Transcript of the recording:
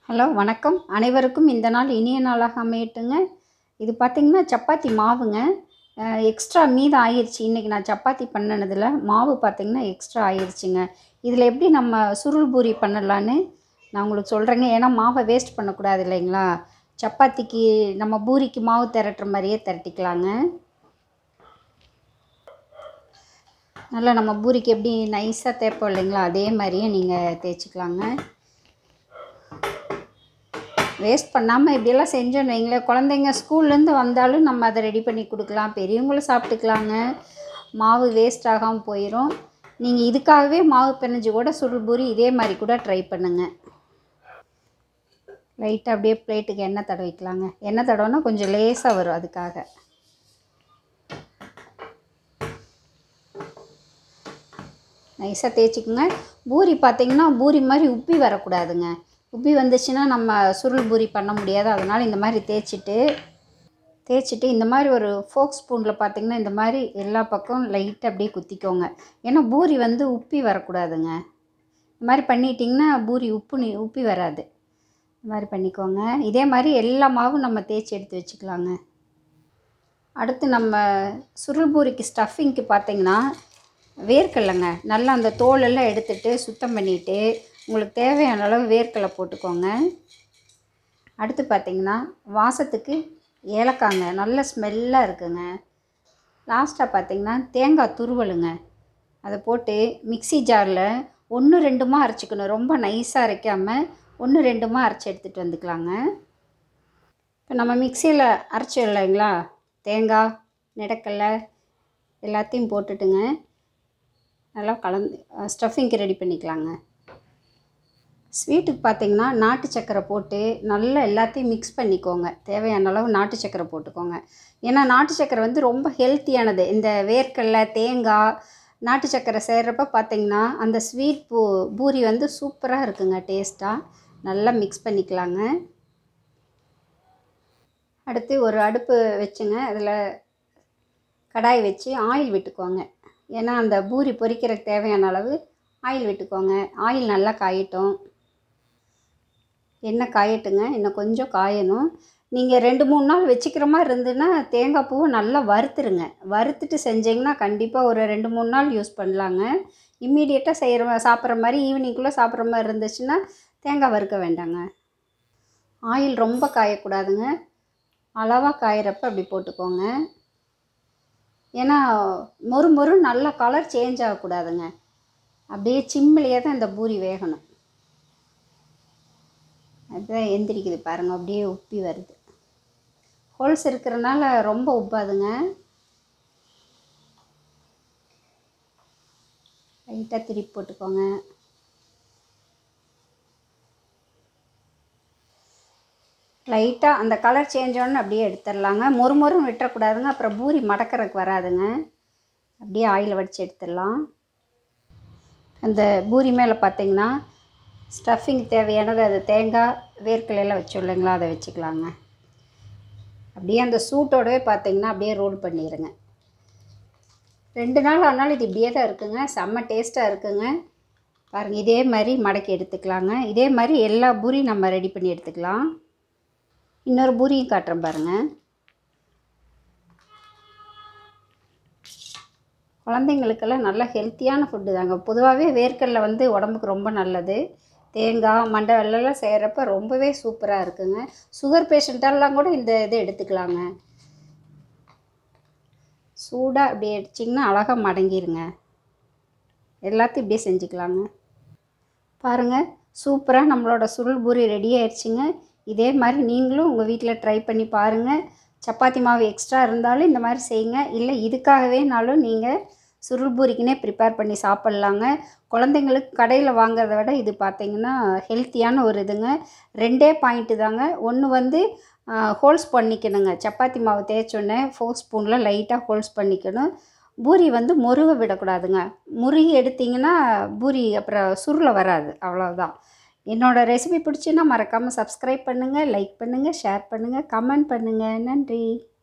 hello வணக்கம் அனைவருக்கும் இந்த நாள் இனிய நாளாக அமையட்டுங்க இது பார்த்திங்கன்னா சப்பாத்தி மாவுங்க எக்ஸ்ட்ரா மீதம் ஆயிடுச்சு இன்றைக்கி நான் சப்பாத்தி பண்ணினதில் மாவு பார்த்திங்கன்னா எக்ஸ்ட்ரா ஆயிடுச்சுங்க இதில் எப்படி நம்ம சுருள் பூரி பண்ணலான்னு நான் உங்களுக்கு சொல்கிறேங்க ஏன்னா மாவை வேஸ்ட் பண்ணக்கூடாது இல்லைங்களா சப்பாத்திக்கு நம்ம பூரிக்கு மாவு திரட்டுற மாதிரியே திரட்டிக்கலாங்க நல்லா நம்ம பூரிக்கு எப்படி நைஸாக தேய்ப்போம் இல்லைங்களா அதே மாதிரியே நீங்கள் தேய்ச்சிக்கலாங்க வேஸ்ட் பண்ணாமல் இப்படியெல்லாம் செஞ்சோன்னு வைங்களேன் குழந்தைங்க ஸ்கூல்லேருந்து வந்தாலும் நம்ம அதை ரெடி பண்ணி கொடுக்கலாம் பெரியவங்களும் சாப்பிட்டுக்கலாங்க மாவு வேஸ்ட் ஆகாமல் போயிடும் நீங்கள் இதுக்காகவே மாவு பிணைஞ்சு கூட சுருள் பூரி இதே மாதிரி கூட ட்ரை பண்ணுங்கள் லைட்டாக அப்படியே பிளேட்டுக்கு எண்ணெய் தடவிக்கலாங்க எண்ணெய் தடவைனா கொஞ்சம் லேசாக வரும் அதுக்காக நைஸாக தேய்ச்சிக்கோங்க பூரி பார்த்திங்கன்னா பூரி மாதிரி உப்பி வரக்கூடாதுங்க உப்பி வந்துச்சுன்னா நம்ம சுருள் பூரி பண்ண முடியாது அதனால் இந்த மாதிரி தேய்ச்சிட்டு தேய்ச்சிட்டு இந்த மாதிரி ஒரு ஃபோக் ஸ்பூனில் பார்த்திங்கன்னா இந்த மாதிரி எல்லா பக்கம் லைட்டாக அப்படியே குத்திக்கோங்க ஏன்னா பூரி வந்து உப்பி வரக்கூடாதுங்க இந்த மாதிரி பண்ணிட்டிங்கன்னா பூரி உப்பு நீ உப்பி வராது இந்த மாதிரி பண்ணிக்கோங்க இதே மாதிரி எல்லா மாவும் நம்ம தேய்ச்சி எடுத்து வச்சுக்கலாங்க அடுத்து நம்ம சுருள் பூரிக்கு ஸ்டஃபிங்க்கு பார்த்திங்கன்னா வேர்க்கடலைங்க நல்லா அந்த தோலெல்லாம் எடுத்துட்டு சுத்தம் பண்ணிவிட்டு உங்களுக்கு தேவையான அளவு வேர்க்கடலை போட்டுக்கோங்க அடுத்து பார்த்திங்கன்னா வாசத்துக்கு ஏலக்காங்க நல்ல ஸ்மெல்லாக இருக்குங்க லாஸ்ட்டாக பார்த்திங்கன்னா தேங்காய் துருவலுங்க அதை போட்டு மிக்சி ஜாரில் ஒன்று ரெண்டுமா அரைச்சிக்கணும் ரொம்ப நைஸாக அரைக்காமல் ஒன்று ரெண்டுமா அரைச்சி எடுத்துகிட்டு வந்துக்கலாங்க இப்போ நம்ம மிக்சியில் அரைச்சோம் இல்லைங்களா தேங்காய் நிடக்கடலை எல்லாத்தையும் போட்டுட்டுங்க நல்லா கலந்து ஸ்டஃபிங்க்கு ரெடி பண்ணிக்கலாங்க ஸ்வீட்டுக்கு பார்த்திங்கன்னா நாட்டு சக்கரை போட்டு நல்லா எல்லாத்தையும் மிக்ஸ் பண்ணிக்கோங்க தேவையான அளவு நாட்டு சக்கரை போட்டுக்கோங்க ஏன்னா நாட்டு சக்கரை வந்து ரொம்ப ஹெல்த்தியானது இந்த வேர்க்கடலை தேங்காய் நாட்டு சக்கரை சேர்கிறப்ப பார்த்திங்கன்னா அந்த ஸ்வீட் பூ பூரி வந்து சூப்பராக இருக்குங்க டேஸ்ட்டாக நல்லா மிக்ஸ் பண்ணிக்கலாங்க அடுத்து ஒரு அடுப்பு வச்சுங்க அதில் கடாய் வச்சு ஆயில் விட்டுக்கோங்க ஏன்னா அந்த பூரி பொரிக்கிறதுக்கு தேவையான அளவு ஆயில் விட்டுக்கோங்க ஆயில் நல்லா காயட்டும் எண்ணெய் காயட்டுங்க இன்னும் கொஞ்சம் காயணும் நீங்கள் ரெண்டு மூணு நாள் வச்சுக்கிற மாதிரி இருந்துன்னா தேங்காய் பூவை நல்லா வறுத்துருங்க வறுத்துட்டு செஞ்சிங்கன்னா கண்டிப்பாக ஒரு ரெண்டு மூணு நாள் யூஸ் பண்ணலாங்க இம்மீடியட்டாக செய்கிற சாப்பிட்ற மாதிரி ஈவினிங்குள்ளே சாப்பிட்ற மாதிரி இருந்துச்சுன்னா தேங்காய் வறுக்க வேண்டாங்க ஆயில் ரொம்ப காயக்கூடாதுங்க அளவாக காயிறப்ப அப்படி போட்டுக்கோங்க ஏன்னா மொறு மொறு நல்ல கலர் சேஞ்ச் ஆகக்கூடாதுங்க அப்படியே சிம்மிலேயே தான் இந்த பூரி வேகணும் அதுதான் எந்திரிக்குது பாருங்கள் அப்படியே உப்பி வருது ஹோல்ஸ் இருக்கிறனால ரொம்ப உப்பாதுங்க லைட்டாக திருப்பி போட்டுக்கோங்க லைட்டாக அந்த கலர் சேஞ்ச் ஆனு அப்படியே எடுத்துடலாங்க மொறு மொறுன்னு விட்டுறக்கூடாதுங்க அப்புறம் பூரி மடக்கிறதுக்கு வராதுங்க அப்படியே ஆயில் வடித்து எடுத்துடலாம் அந்த பூரி மேலே பார்த்தீங்கன்னா ஸ்டஃபிங் தேவையானது அது தேங்காய் வேர்க்கலையெல்லாம் வச்சோம் இல்லைங்களா அதை வச்சுக்கலாங்க அப்படியே அந்த சூட்டோடவே பார்த்தீங்கன்னா அப்படியே ரோல் பண்ணிடுங்க ரெண்டு நாள் ஆனாலும் இது இப்படியே தான் இருக்குங்க செம்ம டேஸ்ட்டாக இருக்குங்க பாருங்கள் இதே மாதிரி மடக்கி எடுத்துக்கலாங்க இதே மாதிரி எல்லா பூரி நம்ம ரெடி பண்ணி எடுத்துக்கலாம் இன்னொரு பூரியும் காட்டுறேன் பாருங்கள் குழந்தைங்களுக்கெல்லாம் நல்ல ஹெல்த்தியான ஃபுட்டு தாங்க பொதுவாகவே வேர்க்கடலை வந்து உடம்புக்கு ரொம்ப நல்லது தேங்காய் மண்டை வெள்ளெல்லாம் செய்கிறப்ப ரொம்பவே சூப்பராக இருக்குங்க சுகர் பேஷண்ட்டெல்லாம் கூட இந்த இது எடுத்துக்கலாங்க சூடாக அப்படி அடிச்சிங்கன்னா அழகாக மடங்கிருங்க எல்லாத்தையும் இப்படியே செஞ்சுக்கலாங்க பாருங்கள் சூப்பராக நம்மளோட சுருள் பூரி ரெடி ஆயிடுச்சுங்க இதே மாதிரி நீங்களும் உங்கள் வீட்டில் ட்ரை பண்ணி பாருங்கள் சப்பாத்தி மாவு எக்ஸ்ட்ரா இருந்தாலும் இந்த மாதிரி செய்யுங்க இல்லை இதுக்காகவேனாலும் நீங்கள் சுருள் பூரிக்குனே ப்ரிப்பேர் பண்ணி சாப்பிட்லாங்க குழந்தைங்களுக்கு கடையில் வாங்குறத விட இது பார்த்திங்கன்னா ஹெல்த்தியான ஒரு இதுங்க ரெண்டே பாயிண்ட்டு தாங்க ஒன்று வந்து ஹோல்ஸ் பண்ணிக்கணுங்க சப்பாத்தி மாவு தேய்ச்சோன்னே ஃபோர் ஸ்பூனில் லைட்டாக ஹோல்ஸ் பண்ணிக்கணும் பூரி வந்து முருக விடக்கூடாதுங்க முருகி எடுத்திங்கன்னா பூரி அப்புறம் சுருளை வராது அவ்வளோதான் என்னோடய ரெசிபி பிடிச்சுன்னா மறக்காமல் சப்ஸ்கிரைப் பண்ணுங்கள் லைக் பண்ணுங்கள் ஷேர் பண்ணுங்கள் கமெண்ட் பண்ணுங்கள் நன்றி